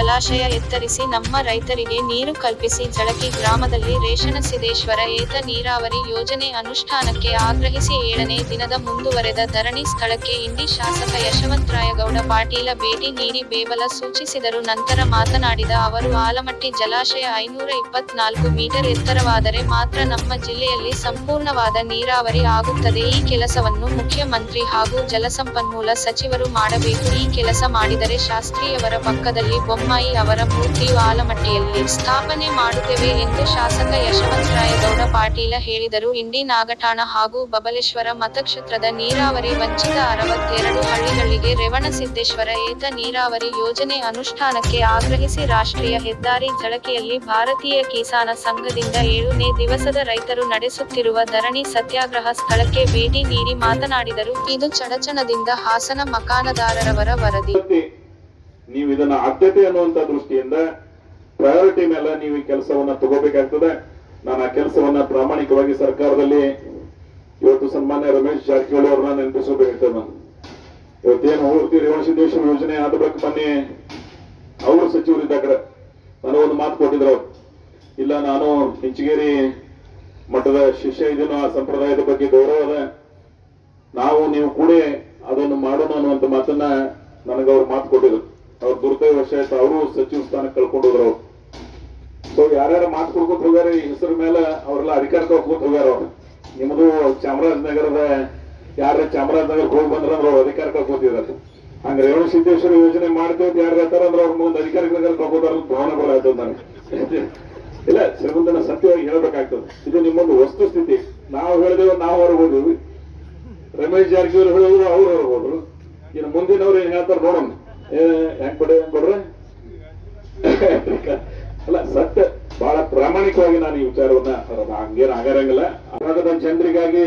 ಜಲಾಶಯ ಎತ್ತರಿಸಿ ನಮ್ಮ ರೈತರಿಗೆ ನೀರು ಕಲ್ಪಿಸಿ ಜಳಕಿ ಗ್ರಾಮದಲ್ಲಿ ರೇಷಣಸಿದ್ದೇಶ್ವರ ಏತ ನೀರಾವರಿ ಯೋಜನೆ ಅನುಷ್ಠಾನಕ್ಕೆ ಆಗ್ರಹಿಸಿ ಏಳನೇ ದಿನದ ಮುಂದುವರೆದ ಧರಣಿ ಸ್ಥಳಕ್ಕೆ ಇಂಡಿ ಶಾಸಕ ಯಶವಂತರಾಯಗೌಡ ಪಾಟೀಲ ಭೇಟಿ ನೀಡಿ ಬೆಂಬಲ ಸೂಚಿಸಿದರು ನಂತರ ಮಾತನಾಡಿದ ಅವರು ಆಲಮಟ್ಟಿ ಜಲಾಶಯ ಐನೂರ ಇಪ್ಪತ್ನಾಲ್ಕು ಮೀಟರ್ ಎತ್ತರವಾದರೆ ಮಾತ್ರ ನಮ್ಮ ಜಿಲ್ಲೆಯಲ್ಲಿ ಸಂಪೂರ್ಣವಾದ ನೀರಾವರಿ ಆಗುತ್ತದೆ ಈ ಕೆಲಸವನ್ನು ಮುಖ್ಯಮಂತ್ರಿ ಹಾಗೂ ಜಲಸಂಪನ್ಮೂಲ ಸಚಿವರು ಮಾಡಬೇಕು ಈ ಕೆಲಸ ಮಾಡಿದರೆ ಶಾಸ್ತ್ರಿಯವರ ಪಕ್ಕದಲ್ಲಿ ಬೊಮ್ಮಾಯಿ ಅವರ ಮೂರ್ತಿಯು ಆಲಮಟ್ಟಿಯಲ್ಲಿ ಸ್ಥಾಪನೆ ಮಾಡುತ್ತೇವೆ ಎಂದು ಶಾಸಕ ಯಶವಂತರಾಯಗೌಡ ಪಾಟೀಲ ಹೇಳಿದರು ಇಂಡಿ ನಾಗಠಾಣ ಹಾಗೂ ಬಬಲೇಶ್ವರ ಮತಕ್ಷೇತ್ರದ ನೀರಾವರಿ ವಂಚಿತ ಅರವತ್ತೆರಡು ಹಳ್ಳಿಗಳಿಗೆ ರೇವಣಸಿದ್ದೇಶ್ವರ ಏತ ನೀರಾವರಿ ಯೋಜನೆ ಅನುಷ್ಠಾನಕ್ಕೆ ಆಗ್ರಹಿಸಿ ರಾಷ್ಟ್ರೀಯ ಹೆದ್ದಾರಿ ಜಳಕೆಯಲ್ಲಿ ಭಾರತೀಯ ಕಿಸಾನ ಸಂಘದಿಂದ ಏಳನೇ ದಿವಸದ ರೈತರು ನಡೆಸುತ್ತಿರುವ ಧರಣಿ ಸತ್ಯಾಗ್ರಹ ಸ್ಥಳಕ್ಕೆ ಭೇಟಿ ನೀಡಿ ಮಾತನಾಡಿದರು ಇದು ಚಡಚಣದಿಂದ ಹಾಸನ ಮಕಾನದಾರರವರ ವರದಿ ಆದ್ಯತೆ ನೀವು ಇದನ್ನ ಆದ್ಯತೆ ಅನ್ನುವಂತ ದೃಷ್ಟಿಯಿಂದ ಪ್ರಯಾರಿಟಿ ಮೇಲೆ ನೀವು ಈ ಕೆಲಸವನ್ನ ತಗೋಬೇಕಾಗ್ತದೆ ನಾನು ಆ ಕೆಲಸವನ್ನ ಪ್ರಾಮಾಣಿಕವಾಗಿ ಸರ್ಕಾರದಲ್ಲಿ ಇವತ್ತು ಸನ್ಮಾನ್ಯ ರಮೇಶ್ ಜಾರಕಿಹೊಳಿ ಅವ್ರನ್ನ ನೆನಪಿಸಬೇಕಾಗ್ತದೆ ನಾನು ಇವತ್ತೇನು ಹೋಗ್ತಿ ರೇವಣಸಿದ್ದೇಶ್ವರ ಯೋಜನೆ ಆದ ಬಗ್ಗೆ ಮೊನ್ನೆ ಅವರು ಸಚಿವರಿದ್ದಾಗ ನನಗೊಂದು ಮಾತು ಕೊಟ್ಟಿದ್ರು ಅವ್ರು ಇಲ್ಲ ನಾನು ಹಿಂಚಗೇರಿ ಮಠದ ಶಿಷ್ಯ ಇದನ್ನು ಆ ಸಂಪ್ರದಾಯದ ಬಗ್ಗೆ ಗೌರವ ಅದ ನಾವು ನೀವು ಕೂಡ ಅದನ್ನು ಮಾಡೋಣ ಅನ್ನುವಂತ ಮಾತನ್ನ ನನಗೆ ಅವ್ರು ಮಾತು ಕೊಟ್ಟಿದ್ರು ಅವ್ರ ದುರ್ದೈವಶಾತ್ ಅವರು ಸಚಿವ ಸ್ಥಾನ ಕಳ್ಕೊಂಡು ಹೋದ್ರು ಅವ್ರು ಸೊ ಯಾರ್ಯಾರ ಮಾತು ಕೊಡ್ಕೊತ ಹೋಗ್ಯಾರ ಈ ಹೆಸರ ಮೇಲೆ ಅವರೆಲ್ಲ ಅಧಿಕಾರ ತಗೋತ ಹೋಗ್ಯಾರ ಅವ್ರು ನಿಮ್ಮದು ಚಾಮರಾಜನಗರದ ಯಾರ ಚಾಮರಾಜನಗರಕ್ಕೆ ಹೋಗಿ ಬಂದ್ರ ಅಂದ್ರೆ ಅವ್ರು ಅಧಿಕಾರ ಕಳ್ಕೊತಿದಾರೆ ಹಂಗ ರೇವಣ ಸಿದ್ದೇಶ್ವರ ಯೋಜನೆ ಮಾಡ್ತೇವೆ ಅಂತ ಯಾರು ಹೇಳ್ತಾರ ಅಂದ್ರೆ ಅವ್ರ ಮುಂದೆ ಅಧಿಕಾರಿಗಳ ಕಳ್ಕೊತಾರ ಅಂತ ಭಾವನೆ ಬರಾಗ್ತದೆ ನನಗೆ ಇಲ್ಲ ಶ್ರೀಮಂತನ ಸತ್ಯವಾಗಿ ಹೇಳ್ಬೇಕಾಗ್ತದೆ ಇದು ನಿಮ್ಮೊಂದು ವಸ್ತುಸ್ಥಿತಿ ನಾವು ಹೇಳಿದೇವೆ ನಾವು ಹೊರಗೆ ಹೋದ್ವಿ ರಮೇಶ್ ಜಾರಕಿಹೊಳಿ ಹೇಳಿದ್ರು ಅವ್ರು ಹೊರಗೆ ಹೋದ್ರು ಇನ್ನು ಮುಂದಿನವ್ರು ಏನ್ ಹೇಳ್ತಾರ ನೋಡೋಣ ಏ, ಹೆಂಗ್ ಕೊಡ ಹೆಂಗ್ ಕೊಡ್ರೆ ಅಲ್ಲ ಸತ್ಯ ಬಹಳ ಪ್ರಾಮಾಣಿಕವಾಗಿ ನಾನು ಈ ವಿಚಾರವನ್ನ ಅದು ಹಂಗೇನ್ ಆಗಿರಂಗಿಲ್ಲ ಆ ಭಾಗದ ಜನರಿಗಾಗಿ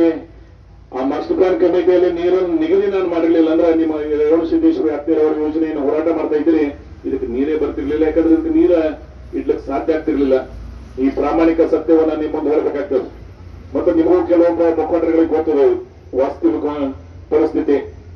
ಆ ಮಾಸ್ಟರ್ ಪ್ಲಾನ್ ಕಮಿಟಿಯಲ್ಲಿ ನೀರನ್ನು ನಿಗದಿ ನಾನು ಮಾಡಿರ್ಲಿಲ್ಲ ಅಂದ್ರೆ ನಿಮ್ಮ ರೇವಣ ಸಿದ್ದೇಶ್ವರ ಹತ್ತಿರವರ ಯೋಜನೆಯನ್ನು ಹೋರಾಟ ಮಾಡ್ತಾ ಇದ್ರಿ ಇದಕ್ಕೆ ನೀರೇ ಬರ್ತಿರ್ಲಿಲ್ಲ ಯಾಕಂದ್ರೆ ಇದಕ್ಕೆ ನೀರ ಇಡ್ಲಿಕ್ಕೆ ಸಾಧ್ಯ ಆಗ್ತಿರ್ಲಿಲ್ಲ ಈ ಪ್ರಾಮಾಣಿಕ ಸತ್ಯವನ್ನ ನಿಮ್ಮ ಮುಂದೆ ಹೇಳ್ಬೇಕಾಗ್ತದೆ ಮತ್ತೆ ನಿಮಗೂ ಕೆಲವೊಬ್ಬ ಮುಖಂಡರುಗಳಿಗೆ ಗೊತ್ತದೆ ವಾಸ್ತವಿಕ ಪರಿಸ್ಥಿತಿ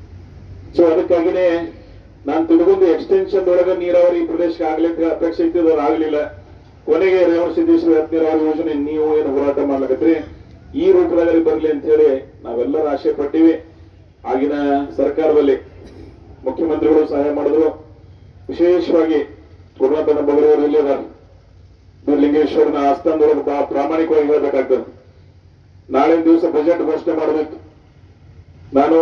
ಸೊ ಅದಕ್ಕಾಗಿನೇ ನಾನು ತಿಳ್ಕೊಂಡು ಎಕ್ಸ್ಟೆನ್ಷನ್ ಒಳಗೆ ನೀರಾವರಿ ಪ್ರದೇಶಕ್ಕೆ ಆಗ್ಲಿಕ್ಕೆ ಅಪೇಕ್ಷೆ ಇತ್ತಿದ್ರು ಆಗ್ಲಿಲ್ಲ ಕೊನೆಗೆ ರೇವಣ ಸಿದ್ದೇಶ್ವರ ನೀರಾವರಿ ಯೋಜನೆ ನೀವು ಏನು ಹೋರಾಟ ಮಾಡ್ಲಕತ್ರಿ ಈ ರೂಪದಲ್ಲಿ ಬರಲಿ ಅಂತ ಹೇಳಿ ನಾವೆಲ್ಲರೂ ಆಶೆ ಪಟ್ಟಿವಿ ಆಗಿನ ಸರ್ಕಾರದಲ್ಲಿ ಮುಖ್ಯಮಂತ್ರಿಗಳು ಸಹಾಯ ಮಾಡಿದ್ರು ವಿಶೇಷವಾಗಿ ಗುರುನಾಥನ ಬಗಲವರು ಇಲ್ಲಿ ಅದಾರ ಬೀರ್ಲಿಂಗೇಶ್ವರನ ಆಸ್ಥಾನದೊಳಗೆ ಬಹಳ ಪ್ರಾಮಾಣಿಕವಾಗಿ ಹೇಳ್ಬೇಕಾಗ್ತದೆ ನಾಳೆ ದಿವಸ ಬಜೆಟ್ ಘೋಷಣೆ ಮಾಡಬೇಕು ನಾನು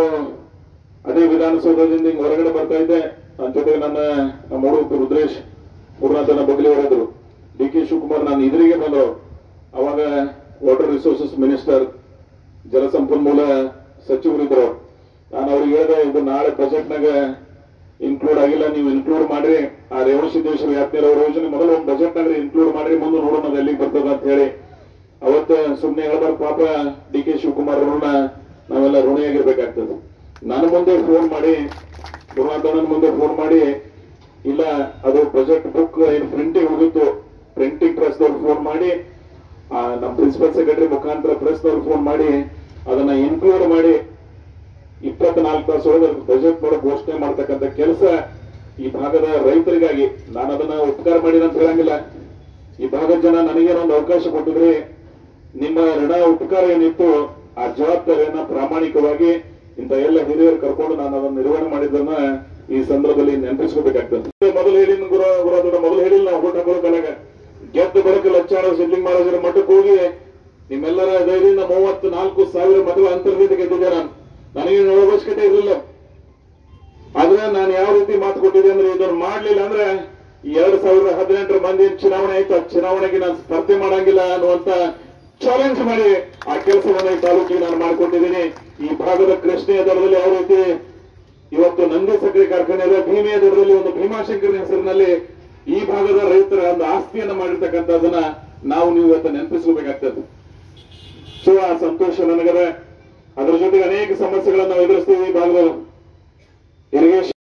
ಅದೇ ವಿಧಾನಸೌಧದಿಂದ ಹಿಂಗ್ ಹೊರಗಡೆ ಬರ್ತಾ ಇದ್ದೆ ನನ್ನ ಜೊತೆಗೆ ನನ್ನ ನಮ್ಮ ಹುಡುಗ ರುದ್ರೇಶ್ ಗುರುನಾಥನ ಬಗಲಿಯವರಿದ್ರು ಡಿ ಕೆ ಶಿವಕುಮಾರ್ ನಾನು ಎದುರಿಗೆ ಬಂದ್ರು ಅವಾಗ ವಾಟರ್ ರಿಸೋರ್ಸಸ್ ಮಿನಿಸ್ಟರ್ ಜಲಸಂಪನ್ಮೂಲ ಸಚಿವರಿದ್ರು ನಾನು ಅವ್ರಿಗೆ ಹೇಳಿದೆ ಇದು ನಾಳೆ ಬಜೆಟ್ನಾಗ ಇನ್ಕ್ಲೂಡ್ ಆಗಿಲ್ಲ ನೀವು ಇನ್ಕ್ಲೂಡ್ ಮಾಡ್ರಿ ಆ ರೇವಣಸಿದ್ದೇಶ್ವರ ಯಾತ್ರೆ ಅವ್ರ ಯೋಜನೆ ಮೊದಲು ಒಂದು ಬಜೆಟ್ನಾಗ ಇನ್ಕ್ಲೂಡ್ ಮಾಡ್ರಿ ಮುಂದೆ ನೋಡೋಣ ಅದು ಎಲ್ಲಿಗೆ ಬರ್ತದ ಅಂತ ಹೇಳಿ ಅವತ್ತ ಸುಮ್ನೆ ಹೇಳ್ಬಾರ್ದು ಪಾಪ ಡಿ ಕೆ ಶಿವಕುಮಾರ್ ಅವ್ರನ್ನ ನಾವೆಲ್ಲ ಋಣಿಯಾಗಿರ್ಬೇಕಾಗ್ತದೆ ನನ್ನ ಮುಂದೆ ಫೋನ್ ಮಾಡಿ ಗುರುನಾಥಣ್ಣನ ಮುಂದೆ ಫೋನ್ ಮಾಡಿ ಇಲ್ಲ ಅದು ಬಜೆಟ್ ಬುಕ್ ಏನು ಪ್ರಿಂಟಿಂಗ್ ಹೋಗಿತ್ತು ಪ್ರಿಂಟಿಂಗ್ ಪ್ರೆಸ್ ದವ್ರು ಫೋನ್ ಮಾಡಿ ಆ, ನಮ್ಮ ಪ್ರಿನ್ಸಿಪಲ್ ಸೆಕ್ರೆಟರಿ ಮುಖಾಂತರ ಪ್ರೆಸ್ ದವ್ರು ಫೋನ್ ಮಾಡಿ ಅದನ್ನ ಇನ್ಕ್ಲೂಡ್ ಮಾಡಿ ಇಪ್ಪತ್ನಾಲ್ಕು ತಾಸು ಒಳಗೆ ಬಜೆಟ್ ಒಳಗೆ ಘೋಷಣೆ ಮಾಡ್ತಕ್ಕಂಥ ಕೆಲಸ ಈ ಭಾಗದ ರೈತರಿಗಾಗಿ ನಾನು ಅದನ್ನ ಉಪಕಾರ ಮಾಡಿದ ಅಂತ ಹೇಳಂಗಿಲ್ಲ ಈ ಭಾಗದ ಜನ ನನಗೇನೊಂದು ಅವಕಾಶ ಕೊಟ್ಟಿದ್ರೆ ನಿಮ್ಮ ಋಣ ಉಪಕಾರ ಏನಿತ್ತು ಆ ಜವಾಬ್ದಾರಿಯನ್ನ ಪ್ರಾಮಾಣಿಕವಾಗಿ ಇಂಥ ಎಲ್ಲ ಹಿರಿಯರು ಕರ್ಕೊಂಡು ನಾನು ಅದನ್ನು ನಿರ್ವಹಣೆ ಮಾಡಿದ್ದನ್ನ ಈ ಸಂದರ್ಭದಲ್ಲಿ ನೆನಪಿಸ್ಕೋಬೇಕಾಗ್ತದೆ ಮೊದಲು ಹೇಳಿನ ಗುರು ಗುರುದೊಡ್ಡ ಮೊದಲು ಹೇಳಿಲ್ಲ ನಾವು ಊಟ ಕೊಡಕಲಾಗ ಗೆದ್ದು ಬರಕ ಲಚ್ಚಾಣ ಸಿದ್ಲಿಂಗ್ ಮಹಾರಾಜರ ಮಠಕ್ಕೆ ಹೋಗಿ ನಿಮ್ಮೆಲ್ಲರ ಧೈರ್ಯದಿಂದ ಮೂವತ್ತು ನಾಲ್ಕು ಸಾವಿರ ಮತಗಳ ಅಂತರ್ಗತ ಗೆದ್ದಿದ್ದೆ ನಾನು ನನಗೇನು ಅವಶ್ಯಕತೆ ಇರಲಿಲ್ಲ ಆದ್ರೆ ನಾನು ಯಾವ ರೀತಿ ಮಾತು ಕೊಟ್ಟಿದ್ದೆ ಅಂದ್ರೆ ಇದನ್ನು ಮಾಡ್ಲಿಲ್ಲ ಅಂದ್ರೆ ಈ ಎರಡ್ ಸಾವಿರದ ಹದಿನೆಂಟರ ಮಂದಿ ಏನ್ ಚುನಾವಣೆ ಆಯ್ತು ಆ ಚುನಾವಣೆಗೆ ನಾನು ಸ್ಪರ್ಧೆ ಮಾಡಂಗಿಲ್ಲ ಅನ್ನುವಂತ ಚಾಲೆಂಜ್ ಮಾಡಿ ಆ ಕೆಲಸವನ್ನ ಈ ತಾಲೂಕಿಗೆ ನಾನು ಮಾಡಿಕೊಟ್ಟಿದ್ದೀನಿ ಈ ಭಾಗದ ಕೃಷ್ಣೆಯ ದರದಲ್ಲಿ ಯಾವ ರೀತಿ ಇವತ್ತು ನಂದಿ ಸಕ್ಕರೆ ಕಾರ್ಖಾನೆ ಇದೆ ಭೀಮೆಯ ದರದಲ್ಲಿ ಒಂದು ಭೀಮಾಶಂಕರನ ಹೆಸರಿನಲ್ಲಿ ಈ ಭಾಗದ ರೈತರ ಒಂದು ಆಸ್ತಿಯನ್ನ ಮಾಡಿರ್ತಕ್ಕಂಥದ್ದನ್ನ ನಾವು ನೀವು ಇವತ್ತು ನೆನಪಿಸ್ಕೋಬೇಕಾಗ್ತದೆ ಸೊ ಆ ಸಂತೋಷ ನನಗದ ಅದರ ಜೊತೆಗೆ ಅನೇಕ ಸಮಸ್ಯೆಗಳನ್ನ ನಾವು ಎದುರಿಸ್ತೀವಿ ಈ ಭಾಗದಲ್ಲಿ ಇರಿಗೇಷನ್